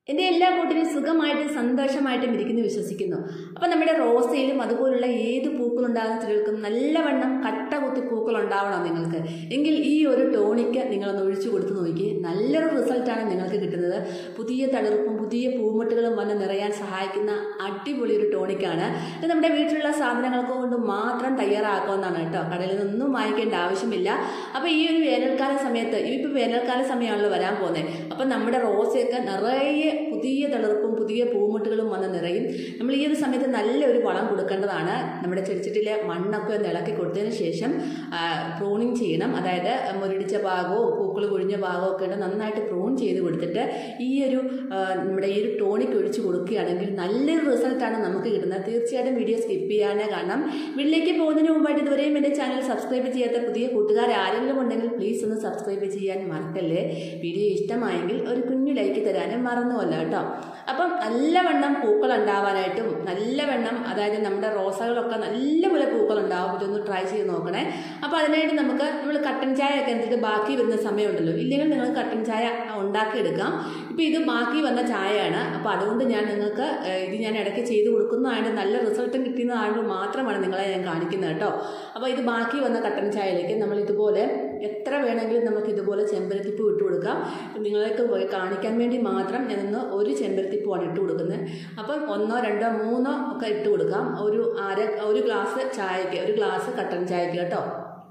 എൻ്റെ എല്ലാ കൂട്ടരും സുഖമായിട്ട് സന്തോഷമായിട്ടും ഇരിക്കുന്നു വിശ്വസിക്കുന്നു അപ്പം നമ്മുടെ റോസയിലും അതുപോലുള്ള ഏത് പൂക്കളുണ്ടാകുന്ന ചെടികൾക്കും നല്ലവണ്ണം കട്ട കുത്തി പൂക്കൾ ഉണ്ടാവണം നിങ്ങൾക്ക് എങ്കിൽ ഈ ഒരു ടോണിക്ക് നിങ്ങളൊന്ന് ഒഴിച്ചു കൊടുത്ത് നോക്കി നല്ലൊരു റിസൾട്ടാണ് നിങ്ങൾക്ക് കിട്ടുന്നത് പുതിയ തളിർപ്പും പുതിയ പൂമുട്ടുകളും വന്ന് നിറയാൻ സഹായിക്കുന്ന അടിപൊളി ഒരു ടോണിക്കാണ് ഇത് നമ്മുടെ വീട്ടിലുള്ള സാധനങ്ങൾക്ക് കൊണ്ട് മാത്രം തയ്യാറാക്കാവുന്നതാണ് കേട്ടോ കടയിൽ നിന്നൊന്നും വാങ്ങിക്കേണ്ട ആവശ്യമില്ല അപ്പോൾ ഈ ഒരു വേനൽക്കാല സമയത്ത് ഇപ്പോൾ വേനൽക്കാല സമയമാണല്ലോ വരാൻ പോകുന്നത് അപ്പം നമ്മുടെ റോസയൊക്കെ നിറയെ പുതിയ തളിർപ്പും പുതിയ പൂമുട്ടുകളും വന്ന് നിറയും നമ്മൾ ഈ ഒരു സമയത്ത് നല്ലൊരു വളം കൊടുക്കേണ്ടതാണ് നമ്മുടെ ചെടിച്ചട്ടിയിലെ മണ്ണൊക്കെ ഒന്ന് ഇളക്കി കൊടുത്തതിന് ശേഷം പ്രൂണിങ് ചെയ്യണം അതായത് മുരടിച്ച ഭാഗവും പൂക്കൾ കൊഴിഞ്ഞ ഭാഗവും ഒക്കെ ഉണ്ട് നന്നായിട്ട് പ്രൂൺ ചെയ്ത് കൊടുത്തിട്ട് ഈ ഒരു ആ, നമ്മുടെ ഈ ഒരു ടോണിക്ക് ഒഴിച്ച് കൊടുക്കുകയാണെങ്കിൽ നല്ലൊരു റിസൾട്ടാണ് നമുക്ക് കിട്ടുന്നത് തീർച്ചയായിട്ടും വീഡിയോ സ്കിപ്പ് ചെയ്യാനേ കാരണം വീട്ടിലേക്ക് പോകുന്നതിന് മുമ്പായിട്ട് ഇതുവരെയും എൻ്റെ ചാനൽ സബ്സ്ക്രൈബ് ചെയ്യാത്ത പുതിയ കൂട്ടുകാർ ആരെങ്കിലും ഉണ്ടെങ്കിൽ പ്ലീസ് ഒന്ന് സബ്സ്ക്രൈബ് ചെയ്യാൻ മറക്കല്ലേ വീഡിയോ ഇഷ്ടമായെങ്കിൽ ഒരു കുഞ്ഞു ലൈക്ക് തരാനും മറന്നുമല്ല കേട്ടോ അപ്പം നല്ലവണ്ണം പൂക്കൾ ഉണ്ടാവാനായിട്ടും നല്ലവണ്ണം അതായത് നമ്മുടെ റോസകളൊക്കെ നല്ലപോലെ പൂക്കൾ ഉണ്ടാവും ഇതൊന്ന് ട്രൈ ചെയ്ത് നോക്കണേ അപ്പോൾ അതിനായിട്ട് നമുക്ക് നമ്മൾ കട്ടൻ ചായ ഒക്കെ എന്നിട്ട് ബാക്കി വരുന്ന സമയമുണ്ടല്ലോ ഇല്ലെങ്കിൽ നിങ്ങൾ കട്ടൻ ചായ ഉണ്ടാക്കിയെടുക്കാം ഇപ്പോൾ ഇത് ബാക്കി വന്ന ചായയാണ് അപ്പോൾ അതുകൊണ്ട് ഞാൻ നിങ്ങൾക്ക് ഏഹ്, ഇത് ഞാൻ ഇടയ്ക്ക് ചെയ്ത് കൊടുക്കുന്നതായത് നല്ല റിസൾട്ടും കിട്ടുന്നതായത് മാത്രമാണ് നിങ്ങളെ ഞാൻ കാണിക്കുന്നത് കേട്ടോ അപ്പോൾ ഇത് ബാക്കി വന്ന കട്ടൻ ചായയിലേക്ക് നമ്മൾ ഇതുപോലെ എത്ര വേണമെങ്കിലും നമുക്ക് ഇതുപോലെ ചെമ്പരത്തിപ്പൂ ഇട്ട് കൊടുക്കാം നിങ്ങൾക്ക് പോയി കാണിക്കാൻ വേണ്ടി മാത്രം ഞാനിന്ന് ഒരു ചെമ്പരത്തിപ്പൂവാണ് ഇട്ട് കൊടുക്കുന്നത് അപ്പം ഒന്നോ രണ്ടോ മൂന്നോ ഒക്കെ ഇട്ട് കൊടുക്കാം ഒരു അര ഒരു ഗ്ലാസ് ചായക്ക് ഒരു ഗ്ലാസ് കട്ടൻ ചായക്ക് കേട്ടോ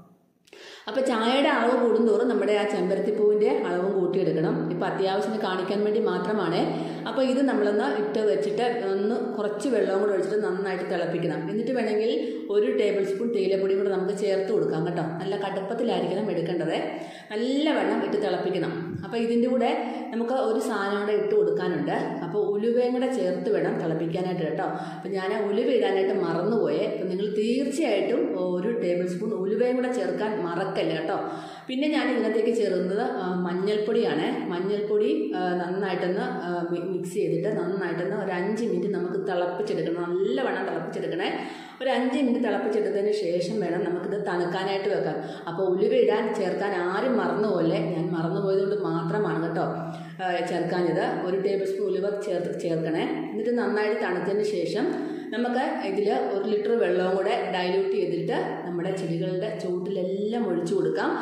അപ്പോൾ ചായയുടെ അളവ് കൂടുന്തോറും നമ്മുടെ ആ ചെമ്പരത്തിപ്പൂവിൻ്റെ അളവും കൂട്ടിയെടുക്കണം ഇപ്പോൾ അത്യാവശ്യത്തിന് കാണിക്കാൻ വേണ്ടി മാത്രമാണ് അപ്പോൾ ഇത് നമ്മളൊന്ന് ഇട്ട് വെച്ചിട്ട് ഒന്ന് കുറച്ച് വെള്ളവും കൂടെ ഒഴിച്ചിട്ട് നന്നായിട്ട് തിളപ്പിക്കണം എന്നിട്ട് വേണമെങ്കിൽ ഒരു ടേബിൾ സ്പൂൺ തേയിലപ്പൊടിയും കൂടെ നമുക്ക് ചേർത്ത് കൊടുക്കാം കേട്ടോ നല്ല കടുപ്പത്തിലായിരിക്കണം എടുക്കേണ്ടത് നല്ല വെള്ളം ഇട്ട് തിളപ്പിക്കണം അപ്പോൾ ഇതിൻ്റെ കൂടെ നമുക്ക് ഒരു സാധനം കൂടെ ഇട്ട് കൊടുക്കാനുണ്ട് അപ്പോൾ ഉലുവയും കൂടെ ചേർത്ത് വേണം തിളപ്പിക്കാനായിട്ട് കേട്ടോ അപ്പോൾ ഞാൻ ഉലുവ ഇടാനായിട്ട് മറന്നുപോയേ അപ്പോൾ നിങ്ങൾ തീർച്ചയായിട്ടും ഒരു ടേബിൾ സ്പൂൺ ഉലുവയും കൂടെ ചേർക്കാൻ മറക്കല്ല കേട്ടോ പിന്നെ ഞാൻ ഇതിനകത്തേക്ക് ചേർക്കുന്നത് ആ, മഞ്ഞൾപ്പൊടിയാണ് മഞ്ഞൾപ്പൊടി ആ, നന്നായിട്ടൊന്ന് ആ, മി- മിക്സ് ചെയ്തിട്ട് നന്നായിട്ടൊന്ന് ഒരു അഞ്ച് മിനിറ്റ് നമുക്ക് തിളപ്പിച്ചെടുക്കണം നല്ലവണ്ണം തിളപ്പിച്ചെടുക്കണേ ഒരു അഞ്ച് മിനിറ്റ് തിളപ്പിച്ചെടുത്തതിന് ശേഷം വേണം നമുക്കിത് തണുക്കാനായിട്ട് വെക്കാൻ അപ്പോൾ ഉലുവ ഇടാൻ ചേർക്കാൻ ആരും മറന്നുപോലെ ഞാൻ മറന്നുപോയതുകൊണ്ട് മാത്രമാണ് കേട്ടോ ആ, ചേർക്കാഞ്ഞത് ഒരു ടേബിൾ സ്പൂൺ ഉലുവ ചേർത്ത് ചേർക്കണേ എന്നിട്ട് നന്നായിട്ട് തണുത്തതിന് ശേഷം നമുക്ക് ഇതിൽ ഒരു ലിറ്റർ വെള്ളവും കൂടെ ഡൈല്യൂട്ട് ചെയ്തിട്ട് നമ്മുടെ ചെടികളുടെ ചൂട്ടിലെല്ലാം ഒഴിച്ചു കൊടുക്കാം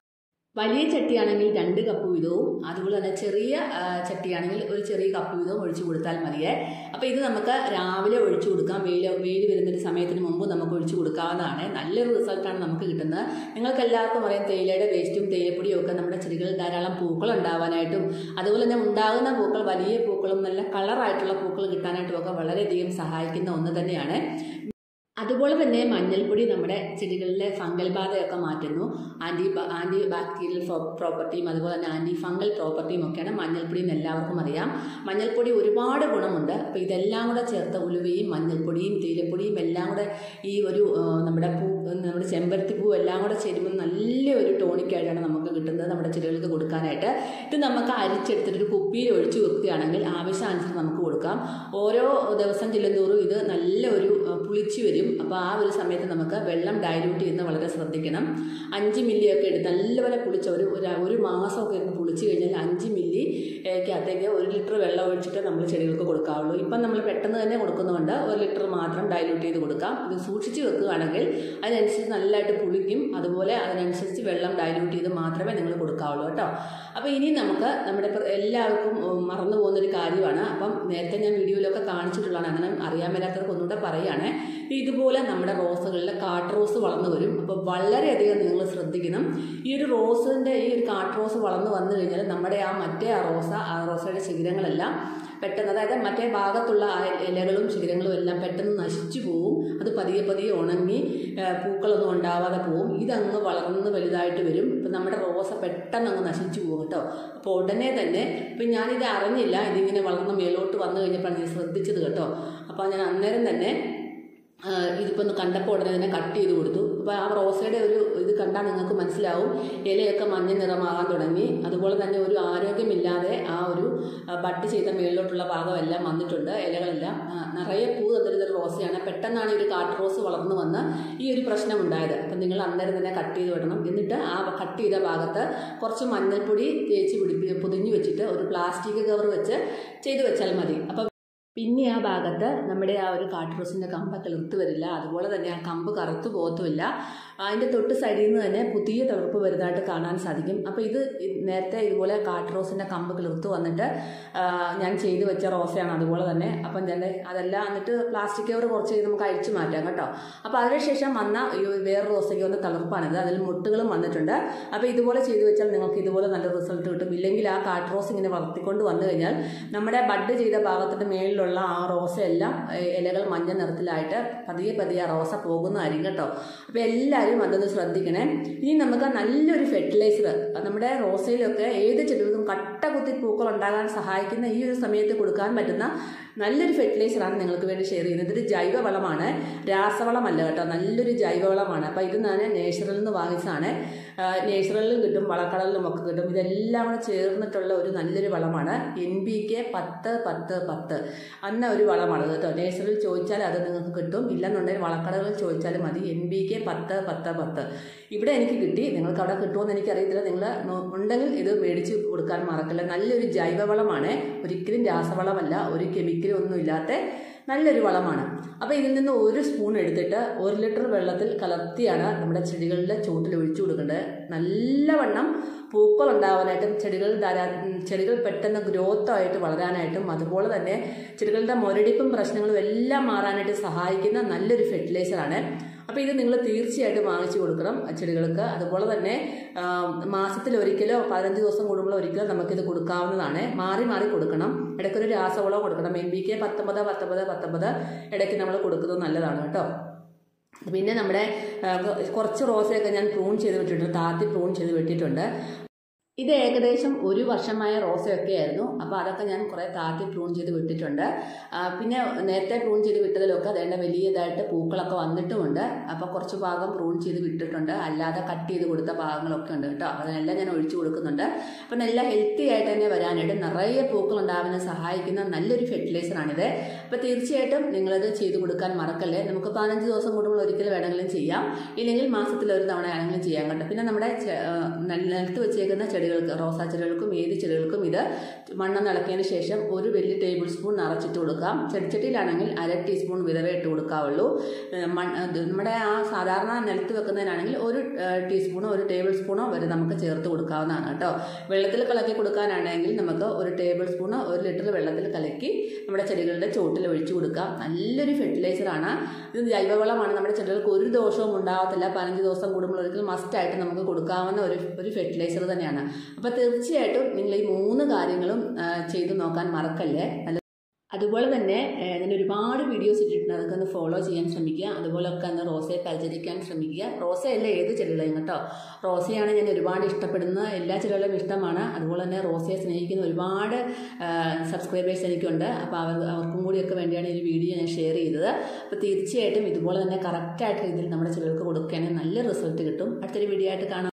വലിയ ചട്ടിയാണെങ്കിൽ രണ്ട് കപ്പ് വീതവും അതുപോലെ തന്നെ ചെറിയ ആ, ചട്ടിയാണെങ്കിൽ ഒരു ചെറിയ കപ്പ് വീതവും ഒഴിച്ചു കൊടുത്താൽ മതിയേ അപ്പോൾ ഇത് നമുക്ക് രാവിലെ ഒഴിച്ചു കൊടുക്കാം വെയിൽ വെയിൽ വരുന്നൊരു സമയത്തിന് മുമ്പ് നമുക്ക് ഒഴിച്ചു കൊടുക്കാവുന്നതാണ് നല്ലൊരു റിസൾട്ടാണ് നമുക്ക് കിട്ടുന്നത് നിങ്ങൾക്ക് എല്ലാവർക്കും അറിയാം തേയിലയുടെ വേസ്റ്റും തേയിലപ്പൊടിയും ഒക്കെ നമ്മുടെ ചെടികളിൽ ധാരാളം പൂക്കൾ ഉണ്ടാവാനായിട്ടും അതുപോലെ തന്നെ ഉണ്ടാകുന്ന പൂക്കൾ വലിയ പൂക്കളും നല്ല കളറായിട്ടുള്ള പൂക്കൾ കിട്ടാനായിട്ടും ഒക്കെ വളരെയധികം സഹായിക്കുന്ന ഒന്ന് തന്നെയാണ് അതുപോലെ തന്നെ മഞ്ഞൾപ്പൊടി നമ്മുടെ ചെടികളിലെ ഫംഗൽ ബാധയൊക്കെ മാറ്റുന്നു ആൻറ്റി ആൻറ്റി ബാക്ടീരിയൽ പ്രോപ്പർട്ടിയും അതുപോലെ തന്നെ ആൻറ്റി ഫംഗൽ പ്രോപ്പർട്ടിയും ഒക്കെയാണ് മഞ്ഞൾപ്പൊടി എന്ന് എല്ലാവർക്കും അറിയാം മഞ്ഞൾപ്പൊടി ഒരുപാട് ഗുണമുണ്ട് അപ്പോൾ ഇതെല്ലാം കൂടെ ചേർത്ത് ഉലുവയും മഞ്ഞൾപ്പൊടിയും തേയിലപ്പൊടിയും എല്ലാം കൂടെ ഈ ഒരു ആ, നമ്മുടെ പൂ നമ്മുടെ ചെമ്പരത്തി പൂ എല്ലാം കൂടെ ചേരുമ്പോൾ നല്ല ഒരു ടോണിക്കായിട്ടാണ് നമുക്ക് കിട്ടുന്നത് നമ്മുടെ ചെടികൾക്ക് കൊടുക്കാനായിട്ട് ഇത് നമുക്ക് അരിച്ചെടുത്തിട്ട് ഒരു കുപ്പിയിൽ ഒഴിച്ചു വെക്കുകയാണെങ്കിൽ ആവശ്യാനുസരണം നമുക്ക് കൊടുക്കാം ഓരോ ദിവസം ചെല്ലുന്തോറും ഇത് നല്ല ഒരു ആ, പുളിച്ചു വരും അപ്പോൾ ആ ഒരു സമയത്ത് നമുക്ക് വെള്ളം ഡൈല്യൂട്ട് ചെയ്യുന്നത് വളരെ ശ്രദ്ധിക്കണം അഞ്ച് മില്ലി ഒക്കെ എടുത്ത് നല്ലപോലെ പുളിച്ച ഒരു ഒരു ഒരു മാസമൊക്കെ ഇരുന്ന് പുളിച്ച് കഴിഞ്ഞാൽ അഞ്ച് മില്ലി അകത്തേക്ക് ഒരു ലിറ്റർ വെള്ളം ഒഴിച്ചിട്ട് നമ്മൾ ചെടികൾക്ക് കൊടുക്കാവുള്ളൂ ഇപ്പം നമ്മൾ പെട്ടെന്ന് തന്നെ കൊടുക്കുന്നതുകൊണ്ട് ഒരു ലിറ്റർ മാത്രം ഡൈല്യൂട്ട് ചെയ്ത് കൊടുക്കാം ഇത് സൂക്ഷിച്ച് വെക്കുകയാണെങ്കിൽ അതിനനുസരിച്ച് നല്ലതായിട്ട് പുളിക്കും അതുപോലെ അതിനനുസരിച്ച് വെള്ളം ഡൈല്യൂട്ട് ചെയ്ത് മാത്രമേ നിങ്ങൾ കൊടുക്കാവുള്ളൂ കേട്ടോ അപ്പോൾ ഇനി നമുക്ക് നമ്മുടെ ഇപ്പം എല്ലാവർക്കും ഉം, മറന്നു പോകുന്നൊരു കാര്യമാണ് അപ്പം നേരത്തെ ഞാൻ വീഡിയോയിലൊക്കെ കാണിച്ചിട്ടുള്ളതാണ് അങ്ങനെ അറിയാൻ മേലാത്തവർക്ക് ഒന്നുകൂടെ പറയുകയാണ് ഇതുപോലെ നമ്മുടെ റോസുകളിൽ കാട്ട് റോസ് വളർന്നു വരും അപ്പോൾ വളരെയധികം നിങ്ങൾ ശ്രദ്ധിക്കണം ഈ ഒരു റോസിൻ്റെ ഈ ഒരു കാട്ട് റോസ് വളർന്നു വന്നു കഴിഞ്ഞാൽ നമ്മുടെ ആ മറ്റേ ആ റോസ ആ റോസയുടെ ശിഖരങ്ങളെല്ലാം പെട്ടെന്ന് അതായത് മറ്റേ ഭാഗത്തുള്ള ആ ഇലകളും ശിഖരങ്ങളും എല്ലാം പെട്ടെന്ന് നശിച്ചു പോവും അത് പതിയെ പതിയെ ഉണങ്ങി ആ, പൂക്കളൊന്നും ഉണ്ടാവാതെ പോവും ഇതങ്ങ് വളർന്ന് വലുതായിട്ട് വരും ഇപ്പം നമ്മുടെ റോസ പെട്ടെന്ന് അങ്ങ് നശിച്ചു പോകും കേട്ടോ അപ്പോൾ ഉടനെ തന്നെ ഇപ്പം ഞാനിത് അറിഞ്ഞില്ല ഇതിങ്ങനെ വളർന്ന് മേലോട്ട് വന്നു കഴിഞ്ഞപ്പോഴാണ് ഞാൻ ശ്രദ്ധിച്ചത് കേട്ടോ അപ്പോൾ ഞാൻ അന്നേരം തന്നെ ആ, ഇതിപ്പോൾ ഒന്ന് കണ്ടപ്പോൾ ഉടനെ തന്നെ കട്ട് ചെയ്ത് കൊടുത്തു അപ്പോൾ ആ റോസയുടെ ഒരു ഇത് കണ്ടാൽ നിങ്ങൾക്ക് മനസ്സിലാവും ഇലയൊക്കെ മഞ്ഞ നിറമാകാൻ തുടങ്ങി അതുപോലെ തന്നെ ഒരു ആരോഗ്യമില്ലാതെ ആ ഒരു ആ, ബഡ് ചെയ്ത മേളിലോട്ടുള്ള ഭാഗമെല്ലാം വന്നിട്ടുണ്ട് ഇലകളെല്ലാം ആ, നിറയെ പൂ തന്നിരുന്ന ഒരു റോസയാണ് പെട്ടെന്നാണ് ഈ ഒരു കാട്ട് റോസ് വളർന്നു വന്ന് ഈ ഒരു പ്രശ്നം ഉണ്ടായത് അപ്പം നിങ്ങൾ അന്നേരം തന്നെ കട്ട് ചെയ്ത് വിടണം എന്നിട്ട് ആ കട്ട് ചെയ്ത ഭാഗത്ത് കുറച്ച് മഞ്ഞൾപ്പൊടി തേച്ച് പിടിപ്പി പൊതിഞ്ഞ് വെച്ചിട്ട് ഒരു പ്ലാസ്റ്റിക് കവർ വെച്ച് ചെയ്ത് വെച്ചാൽ മതി അപ്പം പിന്നെ ആ ഭാഗത്ത് നമ്മുടെ ആ ഒരു കാട്ടുറോസിൻ്റെ കമ്പ് കിളിർത്ത് വരില്ല അതുപോലെ തന്നെ ആ കമ്പ് കറുത്തു പോകത്തുമില്ല അതിൻ്റെ തൊട്ട് സൈഡിൽ നിന്ന് തന്നെ പുതിയ തിളർപ്പ് വരുന്നതായിട്ട് കാണാൻ സാധിക്കും അപ്പോൾ ഇത് നേരത്തെ ഇതുപോലെ കാട്ടുറോസിൻ്റെ കമ്പ് കിളിർത്ത് വന്നിട്ട് ആ, ഞാൻ ചെയ്തു വെച്ച റോസയാണ് അതുപോലെ തന്നെ അപ്പം ഞാൻ അതെല്ലാം എന്നിട്ട് പ്ലാസ്റ്റിക് കവർ കുറച്ച് ചെയ്ത് നമുക്ക് അഴിച്ചു മാറ്റാം കേട്ടോ അപ്പോൾ അതിനുശേഷം വന്ന ഈ വേറെ റോസയ്ക്ക് വന്ന തളർപ്പാണിത് അതിൽ മുട്ടുകളും വന്നിട്ടുണ്ട് അപ്പോൾ ഇതുപോലെ ചെയ്തു വെച്ചാൽ നിങ്ങൾക്ക് ഇതുപോലെ നല്ല റിസൾട്ട് കിട്ടും ഇല്ലെങ്കിൽ ആ കാട്ട് റോസ് ഇങ്ങനെ വളർത്തിക്കൊണ്ട് വന്നു കഴിഞ്ഞാൽ നമ്മുടെ ബഡ് ചെയ്ത ഭാഗത്തിൻ്റെ മേളിലുള്ള ആ റോസയെല്ലാം ഏഹ്, ഇലകൾ മഞ്ഞ നിറത്തിലായിട്ട് പതിയെ പതിയെ ആ റോസ പോകുന്നതായിരിക്കും കേട്ടോ അപ്പോൾ എല്ലാവരും അതൊന്ന് ശ്രദ്ധിക്കണേ ഇനി നമുക്ക് നല്ലൊരു ഫെർട്ടിലൈസർ നമ്മുടെ റോസയിലൊക്കെ ഏത് ചെടികൾക്കും കട്ട കുത്തി പൂക്കൾ ഉണ്ടാകാൻ സഹായിക്കുന്ന ഈ ഒരു സമയത്ത് കൊടുക്കാൻ പറ്റുന്ന നല്ലൊരു ഫെർട്ടിലൈസറാണ് നിങ്ങൾക്ക് വേണ്ടി ഷെയർ ചെയ്യുന്നത് ഇതൊരു ജൈവവളമാണ് രാസവളമല്ല കേട്ടോ നല്ലൊരു ജൈവവളമാണ് അപ്പോൾ ഇത് ഞാൻ നേഴ്സറിൽ നിന്ന് വാങ്ങിച്ചതാണ് നേഴ്സറിലും കിട്ടും വളക്കടലിലും ഒക്കെ കിട്ടും ഇതെല്ലാം കൂടെ ചേർന്നിട്ടുള്ള ഒരു നല്ലൊരു വളമാണ് എൻ ബി കെ പത്ത് പത്ത് പത്ത് അന്ന ഒരു വളമാണ് കേട്ടോ നേഴ്സറിൽ ചോദിച്ചാൽ അത് നിങ്ങൾക്ക് കിട്ടും ഇല്ലെന്നുണ്ടെങ്കിൽ വളക്കടകളിൽ ചോദിച്ചാലും മതി എൻ ബി കെ പത്ത് പത്ത് പത്ത് ഇവിടെ എനിക്ക് കിട്ടി നിങ്ങൾക്ക് അവിടെ കിട്ടുമെന്ന് എനിക്കറിയത്തില്ല നിങ്ങൾ ഉണ്ടെങ്കിൽ ഇത് മേടിച്ച് കൊടുക്കാൻ മറക്കില്ല നല്ലൊരു ജൈവവളമാണ് ഒരിക്കലും രാസവളമല്ല ഒരു കെമിക്കലും ഒന്നും ഇല്ലാത്ത നല്ലൊരു വളമാണ് അപ്പോൾ ഇതിൽ നിന്ന് ഒരു സ്പൂൺ എടുത്തിട്ട് ഒരു ലിറ്റർ വെള്ളത്തിൽ കലർത്തിയാണ് നമ്മുടെ ചെടികളുടെ ചുവട്ടിൽ ഒഴിച്ചു കൊടുക്കേണ്ടത് നല്ലവണ്ണം പൂക്കൾ ഉണ്ടാവാനായിട്ടും ചെടികൾ ധാരാ ചെടികൾ പെട്ടെന്ന് ഗ്രോത്ത് ആയിട്ട് വളരാനായിട്ടും അതുപോലെ തന്നെ ചെടികളുടെ മുരടിപ്പും പ്രശ്നങ്ങളും എല്ലാം മാറാനായിട്ട് സഹായിക്കുന്ന നല്ലൊരു ഫെർട്ടിലൈസറാണ് അപ്പോൾ ഇത് നിങ്ങൾ തീർച്ചയായിട്ടും വാങ്ങിച്ചു കൊടുക്കണം ചെടികൾക്ക് അതുപോലെ തന്നെ ആ, മാസത്തിൽ ഒരിക്കലോ പതിനഞ്ച് ദിവസം കൂടുമ്പോൾ ഒരിക്കലോ നമുക്കിത് കൊടുക്കാവുന്നതാണ് മാറി മാറി കൊടുക്കണം ഇടയ്ക്കൊരു രാസവളം കൊടുക്കണം എൻ ബി കെ പത്തൊമ്പത് പത്തൊമ്പത് പത്തൊമ്പത് ഇടയ്ക്ക് നമ്മൾ കൊടുക്കുന്നത് നല്ലതാണ് കേട്ടോ പിന്നെ നമ്മുടെ ആ, കുറച്ച് റോസയൊക്കെ ഞാൻ പ്രൂൺ ചെയ്ത് വിട്ടിട്ടുണ്ട് താത്തി പ്രൂൺ ചെയ്ത് വിട്ടിട്ടുണ്ട് ഇത് ഏകദേശം ഒരു വർഷമായ റോസയൊക്കെ ആയിരുന്നു അപ്പോൾ അതൊക്കെ ഞാൻ കുറേ താത്തി പ്രൂൺ ചെയ്ത് വിട്ടിട്ടുണ്ട് ആ, പിന്നെ നേരത്തെ പ്രൂൺ ചെയ്ത് വിട്ടതിലൊക്കെ അതേണ്ട വലിയതായിട്ട് പൂക്കളൊക്കെ വന്നിട്ടുമുണ്ട് അപ്പോൾ കുറച്ച് ഭാഗം പ്രൂൺ ചെയ്ത് വിട്ടിട്ടുണ്ട് അല്ലാതെ കട്ട് ചെയ്ത് കൊടുത്ത ഭാഗങ്ങളൊക്കെ ഉണ്ട് കേട്ടോ അതിനെല്ലാം ഞാൻ ഒഴിച്ചു കൊടുക്കുന്നുണ്ട് അപ്പോൾ നല്ല ഹെൽത്തി ആയിട്ട് തന്നെ വരാനായിട്ട് നിറയെ പൂക്കൾ ഉണ്ടാവാൻ സഹായിക്കുന്ന നല്ലൊരു ഫെർട്ടിലൈസറാണിത് അപ്പോൾ തീർച്ചയായിട്ടും നിങ്ങളത് ചെയ്ത് കൊടുക്കാൻ മറക്കല്ലേ നമുക്ക് പതിനഞ്ച് ദിവസം കൂടുമ്പോൾ ഒരിക്കൽ വേണമെങ്കിലും ചെയ്യാം ഇല്ലെങ്കിൽ മാസത്തിൽ ഒരു തവണ ആണെങ്കിലും ചെയ്യാൻ കേട്ടോ പിന്നെ നമ്മുടെ ചെ- ആ, നെൽ- നിലത്ത് വെച്ചേക്കുന്ന ചെടികൾക്ക് റോസാ ചെടികൾക്കും ഏത് ചെടികൾക്കും ഇത് മണ്ണ് നിളക്കിയതിന് ശേഷം ഒരു വലിയ ടേബിൾ സ്പൂൺ നിറച്ചിട്ട് കൊടുക്കാം ചെടിച്ചട്ടിയിലാണെങ്കിൽ അര ടീസ്പൂൺ വിധവേ ഇട്ട് കൊടുക്കാവുള്ളൂ ഏഹ് മൺ അത് നമ്മുടെ ആ സാധാരണ നിലത്ത് വെക്കുന്നതിനാണെങ്കിൽ ഒരു ഏഹ് ടീസ്പൂണോ ഒരു ടേബിൾ സ്പൂണോ വരെ നമുക്ക് ചേർത്ത് കൊടുക്കാവുന്നതാണ് കേട്ടോ വെള്ളത്തിൽ കലക്കി കൊടുക്കാനാണെങ്കിൽ നമുക്ക് ഒരു ടേബിൾ സ്പൂണോ ഒരു ലിറ്റർ വെള്ളത്തിൽ കലക്കി നമ്മുടെ ചെടികളുടെ ചോട്ടിൽ ഒഴിച്ചു കൊടുക്കാം നല്ലൊരു ഫെർട്ടിലൈസറാണ് ഇത് ജൈവവളമാണ് നമ്മുടെ ചെടികൾക്ക് ഒരു ദോഷവും ഉണ്ടാകത്തില്ല പതിനഞ്ച് ദിവസം കൂടുമ്പോൾ ഒരിക്കൽ മസ്റ്റായിട്ട് നമുക്ക് കൊടുക്കാവുന്ന ഒരു ഒരു ഫെർട്ടിലൈസർ തന്നെയാണ് അപ്പോൾ തീർച്ചയായിട്ടും നിങ്ങൾ ഈ മൂന്ന് കാര്യങ്ങളും ആ, ചെയ്തു നോക്കാൻ മറക്കല്ലേ നല്ല അതുപോലെ തന്നെ ഏഹ്, ഞാൻ ഒരുപാട് വീഡിയോസ് ഇട്ടിട്ടുണ്ട് അതൊക്കെ ഒന്ന് ഫോളോ ചെയ്യാൻ ശ്രമിക്കുക അതുപോലെ ഒക്കെ ഒന്ന് റോസയെ പരിചരിക്കാൻ ശ്രമിക്കുക റോസയല്ല ഏത് ചെടികളെയും കേട്ടോ റോസയാണ് ഞാൻ ഒരുപാട് ഇഷ്ടപ്പെടുന്ന എല്ലാ ചെടികളും ഇഷ്ടമാണ് അതുപോലെ തന്നെ റോസയെ സ്നേഹിക്കുന്ന ഒരുപാട് സബ്സ്ക്രൈബേഴ്സ് എനിക്കുണ്ട് അപ്പോൾ അവർ അവർക്കും കൂടിയൊക്കെ വേണ്ടിയാണ് ഈ ഒരു വീഡിയോ ഞാൻ ഷെയർ ചെയ്തത് അപ്പോൾ തീർച്ചയായിട്ടും ഇതുപോലെ തന്നെ കറക്റ്റായിട്ട് രീതിയിൽ നമ്മുടെ ചെടികൾക്ക് കൊടുക്കുകയാണെങ്കിൽ നല്ല റിസൾട്ട് കിട്ടും അടുത്തൊരു വീഡിയോ ആയിട്ട് കാണാം